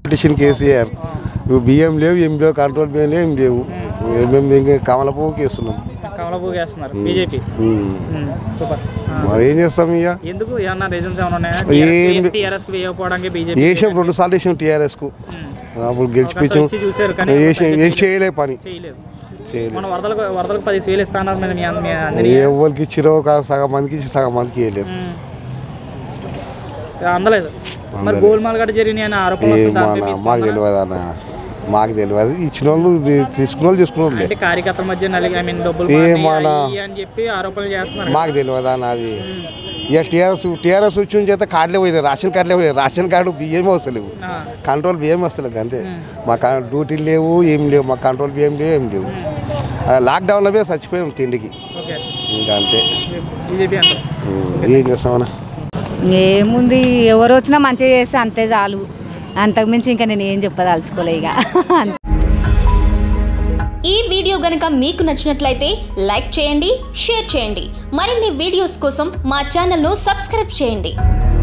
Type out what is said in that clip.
Petition KCR ఇవి బియ్యం లేవు ఏం లేవు కంట్రోల్ బియ్యం లేవు ఏం లేవు మేము ఇంకా కమల పువ్వుకి వేస్తున్నాం కమలపూ వేస్తున్నారు బీజేపీ ఉమ్. సూపర్ ఆ. మరి ఏం చేస్తాం ఇక ఎందుకు ఏమన్నా రీజన్స్ ఏమైనా ఏం ఉన్నాయా టీఆర్ఎస్ కి వేయకపోవడానికి బీజేపీ వేసాం రెండు సార్లు వేసాం టీఆర్ఎస్కు అప్పుడు గెలిచిపించాం ఇచ్చి చూశారు కానీ వేసాం ఏం చేయలే పని చేయలేదు చేయలేదు మన వరదలకు వరదలకు పది వేలు ఇస్తాన్నారు మరి మీ అంద- మీ అందరి ఎవరికి ఇచ్చిరో ఒక సగం మందికి ఇచ్చి సగం మందికి వేయలేదు ఉమ్. అందలేదు మరి అందలేదు. గోల్మాల్ గడ్డ జరిగినాయి అనే ఆరోపణలు ఏ వస్తుంటే మన ఆపేపీ మాకు ఇస్తామన్నా? తెలియదు అన్న మాకు తెలియదు ఇచ్చిన వాళ్ళు ఇది- తీసుకున్న వాళ్ళు తీసుకున్న వాళ్ళే అంటే కార్యకర్తల మధ్య నలిగి ఐ మీన్ డబ్బులు ఏ మాని మన- అయ్యి అని చెప్పి ఆరోపణలు చేస్తున్నారు మాకు తెలియదు అన్న అది ఇక టీఆర్ఎస్ టీఆర్ఎస్ వచ్చి చేత కార్డులే పోయినాయి రేషన్ కార్డులే పోయినాయి రేషన్ కార్డు బియ్యం వస్తలేవు ఆ. కంట్రోల్ బియ్యం వస్తలేవు అంతే మా కా- డ్యూటీలు లేవు ఏం లేవు మా కంట్రోల్ బియ్యం లేవు ఏం లేవు ఆ, లాక్డౌన్లో పోయి చచ్చిపోయాం తిండికి ఓకే ఇంకా అంతే బీజేపీ అంటారు ఉం, ఏం చేస్తామన్నా ఏముంది ఎవరు వచ్చినా మంచిగా చేస్తే అంతే చాలు అంతకుమించి ఇంకా నేను ఏం చెప్పదలుచుకోలే ఇక ఈ వీడియో గనుక మీకు నచ్చినట్లయితే లైక్ చేయండి షేర్ చేయండి మరిన్ని వీడియోస్ కోసం మా ఛానల్ను సబ్స్క్రైబ్ చేయండి